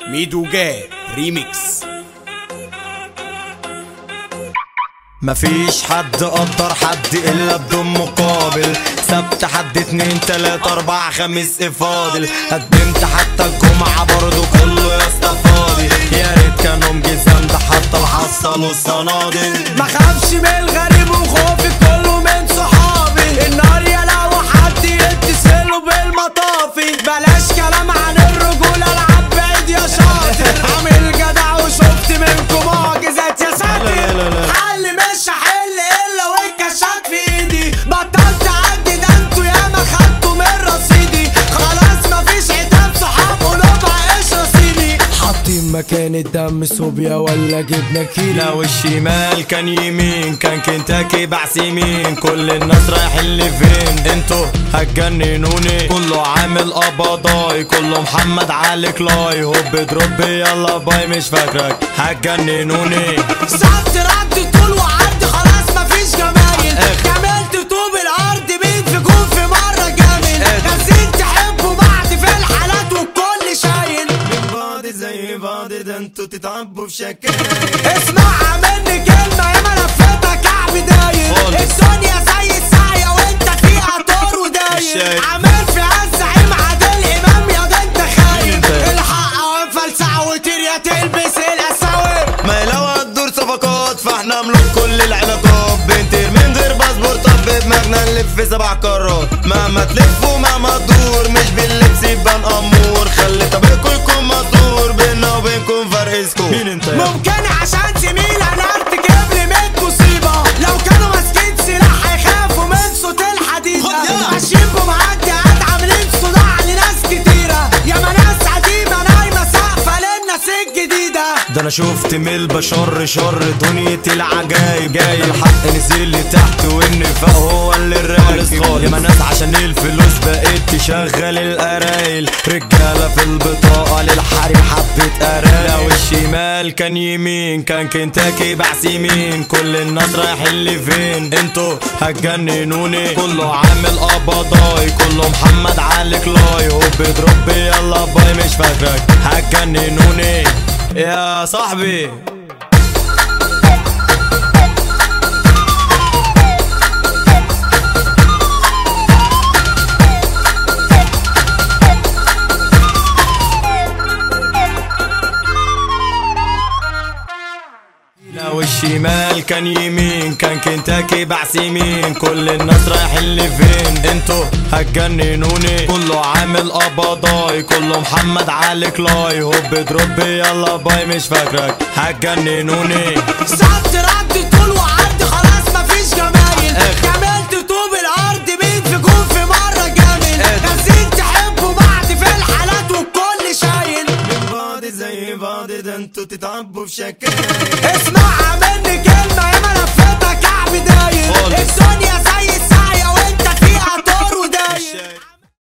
ميدو جاي ريميكس مفيش حد قدر حد الا بدون مقابل سبت حد اتنين تلاتة اربعة خميس فاضل قدمت حتى الجمعة برضو كله يا اسطى فاضي يا ريت كانوا مجزام ده حتى الحصل والصنادل ما خافش من الغريب وخوفي كله من صحابي النار يا لو حد يتصله بالمطافي بلاش كلام عن الرجولة العب بعيد يا شاطر عامل جدع وشفت منكم معجزات يا ساتر حل مش هحل الا والكشات في ايدي بطلت اعدي ده انتوا ياما خدتوا من رصيدي خلاص مفيش عتاب صحاب قلوبها ايش رصيدي حاطين مكان الدم صوبيا ولا جبنا كيلو لو الشمال كان يمين كان كنتاكي بعس يمين كل الناس رايحين لفين انتوا هتجننوني كله عامل قبضاي كله محمد علي كلاي هوب دروب يلا باي مش فاكرك هتجننوني صد رد طول وعرض خلاص مفيش جمايل كملت طوب الارض مين في جون في مره جامل نازلين تحبوا بعض في الحالات والكل شايل من بعض زي بعض ده انتوا تتعبوا في شكل اسمعها مني كلمه يا ما لفتها كعب داير خالص. الدنيا زي الساعيه وانت فيها طار وداير شايف. عامل في الزعيم عادل امام يا ده انت خايف انت. الحق وفلسع وطير يا تلبس الاساور ما لو هتدور صفقات فاحنا ملوك كل العلاقات بنطير من غير باسبور طب بدماغنا نلف سبع قارات مهما تلف ومهما تدور مش باللبس يبان امور خلي طبيعكم يكون مطور بينا وبينكم فرق سكور مين انت يا ممكن عشان زميل انا ارتكب لي من مصيبه لو كانوا ماسكين سلاح هيخافوا من صوت الحديده خد يلا. ماشيين بمعديات عاملين صداع لناس كتيره يا ما ناس قديمه نايمه سقفه للناس الجديده ده انا شفت من البشر شر دنيا العجايب جاي الحق نزل لتحت والنفاق هو اللي راكب يا ما ناس عشان الفلوس بقيت تشغل القرايل رجاله في البطاقه للحريم حبه قرايل لو الشمال كان يمين كان كنتاكي بعس يمين كل الناس رايحين لفين انتوا هتجننوني كله عامل قبضاي كله محمد علي كلاي هوب دروب يلا باي مش فاكرك هتجننوني يا صاحبي لو الشمال كان يمين كان كنتاكي بعس يمين كل الناس رايحين لفين انتوا هتجننوني كله عامل قبضاي كله محمد علي كلاي هوب دروب يلا باي مش فاكرك هتجننوني صد رد طول وعرض خلاص مفيش جمايل اخ. كملت طوب الارض مين في جون في مره جامل اخ. نازلين تحبوا بعض في الحالات والكل شايل من بعض زي بعض ده انتوا تتعبوا في شكل اسمعها مني كلمه